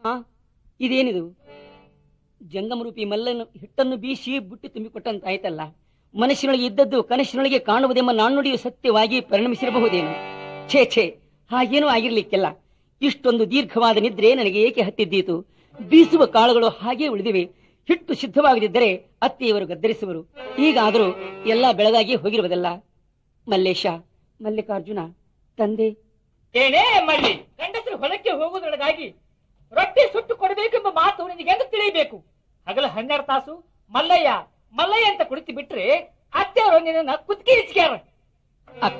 ಆ ಇದೇನಿದು ಜಂಗಮರೂಪಿ ಮಲ್ಲನ್ನು ಹಿಟ್ಟನ್ನು ಬೀಸಿ ಬುಟ್ಟಿ ತುಂಬಿಕೊಟ್ಟಂತಾಯ್ತಲ್ಲ ಮನಸ್ಸಿನೊಳಗೆ ಇದ್ದದ್ದು ಕನಸಿನೊಳಗೆ ಕಾಣುವುದೆಂಬ ನಾಣ್ಣುಡಿಯು ಸತ್ಯವಾಗಿ ಪರಿಣಮಿಸಿರಬಹುದೇನು ಛೇ ಛೇ ಹಾಗೇನೂ ಆಗಿರ್ಲಿಕ್ಕಿಲ್ಲ ಇಷ್ಟೊಂದು ದೀರ್ಘವಾದ ನಿದ್ರೆ ನನಗೆ ಏಕೆ ಹತ್ತಿದ್ದೀತು ಬೀಸುವ ಕಾಳುಗಳು ಹಾಗೇ ಉಳಿದಿವೆ ಹಿಟ್ಟು ಸಿದ್ಧವಾಗದಿದ್ದರೆ ಅತ್ತೆಯವರು ಗದ್ದರಿಸುವರು ಈಗಾದರೂ ಎಲ್ಲ ಬೆಳಗಾಗಿ ಹೋಗಿರುವುದಲ್ಲ ಮಲ್ಲೇಶ ಮಲ್ಲಿಕಾರ್ಜುನ ತಂದೆ ಏನೇ ಮಳ್ಳಿ ಗಂಡಸರು ಹೊಲಕ್ಕೆ ಹೋಗುವುದರೊಳಗಾಗಿ ರೊಟ್ಟಿ ಸುಟ್ಟು ಕೊಡಬೇಕೆಂಬ ಮಾತು ನಿನಗೆ ಎಂದು ತಿಳಿಯಬೇಕು ಹಗಲ ಹನ್ನೆರಡು ತಾಸು ಮಲ್ಲಯ್ಯ ಮಲ್ಲಯ್ಯ ಅಂತ ಕುಳಿತು ಬಿಟ್ರೆ ಅತ್ತೆಯವರು ನಿನ್ನ ಕುತ್ತಿಗೆ ಇಚ್ಕ್ಯಾರ ಅಕ್ಕ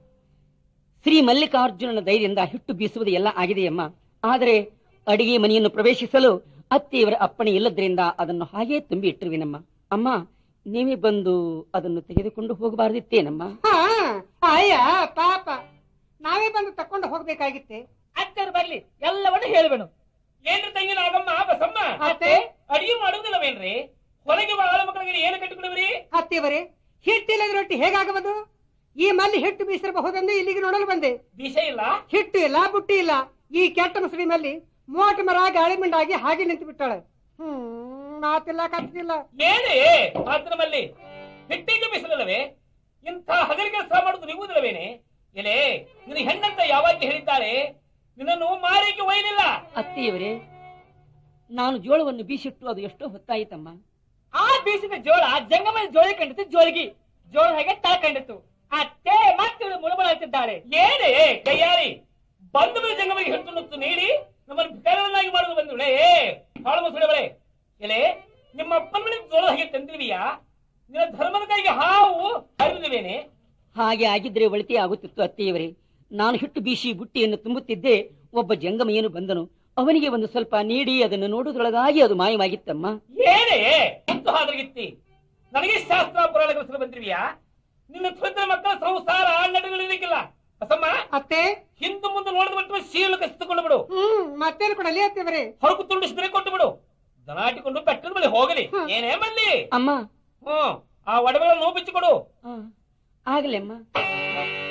ಶ್ರೀ ಮಲ್ಲಿಕಾರ್ಜುನನ ಧೈರ್ಯದಿಂದ ಹಿಟ್ಟು ಬೀಸುವುದು ಎಲ್ಲ ಆಗಿದೆಯಮ್ಮ ಆದರೆ ಅಡಿಗೆ ಮನೆಯನ್ನು ಪ್ರವೇಶಿಸಲು ಅತ್ತೆಯವರ ಅಪ್ಪಣೆ ಇಲ್ಲದ್ರಿಂದ ಅದನ್ನು ಹಾಗೇ ತುಂಬಿ ಇಟ್ಟಿರುವಿನಮ್ಮ ಅಮ್ಮ ನೀವೇ ಬಂದು ಅದನ್ನು ತೆಗೆದುಕೊಂಡು ಹೋಗಬಾರದಿತ್ತೇನಮ್ಮ ಹಾ ಅಯ್ಯ ಪಾಪ ನಾವೇ ಬಂದು ತಕೊಂಡು ಹೋಗ್ಬೇಕಾಗಿತ್ತೆ ಅತ್ತೆಯರು ಬರ್ಲಿ ಎಲ್ಲವನ್ನು ಹೇಳುವೆನು ಏನ್ರಿ ತಂಗಿ ನಾಗಮ್ಮ ಬಸಮ್ಮ ಅತ್ತೆ ಅಡಿಗೆ ಮಾಡುವುದಿಲ್ಲವೇನ್ರಿ ಹೊರಗೆ ಬಾಳ ಮಕ್ಕಳಿಗೆ ಏನು ಕಟ್ಟಿಕೊಡುವ್ರಿ ಅತ್ತಿಯವರೇ ಹಿಟ್ಟಿಲ್ಲದ ರೊಟ್ಟಿ ಹೇಗಾಗಬಹುದು ಈ ಮಲ್ಲಿ ಹಿಟ್ಟು ಬೀಸಿರಬಹುದೆಂದು ಇಲ್ಲಿಗೆ ನೋಡಲು ಬಂದೆ ವಿಷ ಇಲ್ಲ ಹಿಟ್ಟು ಇಲ್ಲ ಬುಟ್ಟಿ ಇಲ್ಲ ಈ ಕೆಟ್ಟ ಮುಸುಳಿ ಮಲ್ಲಿ ಮೋಟ ಮರ ಗಾಳಿ ಮಿಂಡಾಗಿ ಹಾಗೆ ನಿಂತು ಬಿಟ್ಟಾಳೆ ಹ್ಮ್ ಮಾತಿಲ್ಲ ಕತ್ತಿಲ್ಲ ಏನೇ ಮಾತ್ರಮಲ್ಲಿ ಹಿಟ್ಟಿಗೆ ಬಿಸಿಲಲ್ಲವೇ ಇಂಥ ಹಗರಿ ಕೆಲಸ ಮಾಡುವುದು ನಿಗುವುದಿಲ್ಲವೇನೆ ಎಲೆ ನಿನ್ನ ಹೆಣ್ಣಂತ ಯಾವಾಗ ಹೇಳಿದ್ದಾಳೆ ನಿನ್ನನ್ನು ಮಾರಿಗೆ ಒಯ್ಯಲಿಲ್ಲ ಅತ್ತೆಯವರೇ ನಾನು ಜೋಳವನ್ನು ಬೀಸಿಟ್ಟು ಅದು ಎಷ್ಟೋ ಹೊತ್ತಾಯಿತಮ್ಮ ಆ ಬೀಸಿದ ಜೋಳ ಜಂಗಮನ ಜೋಳ ಕಂಡಿತು ಜೋಳಿಗಿ ಜೋಳ ಹಾಗೆ ತಳ ಕಂಡಿತು ಅತ್ತೆ ಮತ್ತೆ ಮುಳುಬಳ ಅಂತಿದ್ದಾಳೆ ಏನೇ ಕೈಯಾರಿ ಬಂದ ಮೇಲೆ ಜಂಗಮಗೆ ಹಿಟ್ಟು ನೀಡಿ ನಮ್ಮನ್ನು ಭಿಕಾರನ್ನಾಗಿ ಮಾಡುವುದು ಬಂದುಳೆ ಹಾಳು ಮಸುಳೆವಳೆ ಎಲೆ ನಿಮ್ಮ ಅಪ್ಪನ ಮನೆ ಜೋಳ ಹಾಗೆ ತಂದಿರುವಿಯಾ ನಿನ್ನ ಧರ್ಮದ ಕೈಗೆ ಹಾವು ಹರಿದಿವೇನೆ ಹಾಗೆ ಆಗಿದ್ರೆ ಒಳಿತೇ ಆಗುತ್ತಿತ್ತು ಅತ್ತೆಯವರೇ ನಾನು ಹಿಟ್ಟು ಬೀಸಿ ಬುಟ್ಟಿಯನ್ನು ತುಂಬುತ್ತಿದ್ದೆ ಒಬ್ಬ ಜಂಗಮಯ್ಯನು ಬಂದನು ಅವನಿಗೆ ಒಂದು ಸ್ವಲ್ಪ ನೀಡಿ ಅದನ್ನು ನೋಡುವುದರೊಳಗಾಗಿ ಅದು ಮಾಯವಾಗಿತ್ತಮ್ಮ ಏನೇ ಮುತ್ತು ಹಾದ್ರಗಿತ್ತಿ ನನಗೆ ಶಾಸ್ತ್ರ ಪುರಾಣ ಕಲಿಸಲು ಬಂದಿರುವಿಯಾ ನಿನ್ನ ತ್ವರಿತ ಮಕ್ಕಳ ಸಂಸಾರ ನಡೆಗಳಿರಲಿಕ್ಕಿಲ್ಲ ಬಸಮ್ಮ ಅತ್ತೆ ಹಿಂದು ಮುಂದೆ ನೋಡಿದ ಮಟ್ಟ ಶೀಲು ಕಸಿದುಕೊಂಡು ಬಿಡು ಹ್ಮ್ ಮತ್ತೇನು ಕೊಡಲಿ ಅತ್ತಿಯವರೇ ಹೊರಗು ತುಂಡಿಸಿದ್ರೆ ಕೊಟ್ಟು ಬಿಡು ದನಾಟಿಕೊಂಡು ಬೆಟ್ಟದ ಬಳಿ ಹೋಗಲಿ ಏನೇ ಮಲ್ಲಿ ಅಮ್ಮ ಹ್ಮ್ ಆ ಒಡವೆಗಳನ್ನು ಬಿಚ್ಚಿಕೊಡು ಆ, ಆಗಲೇ ಅಮ್ಮ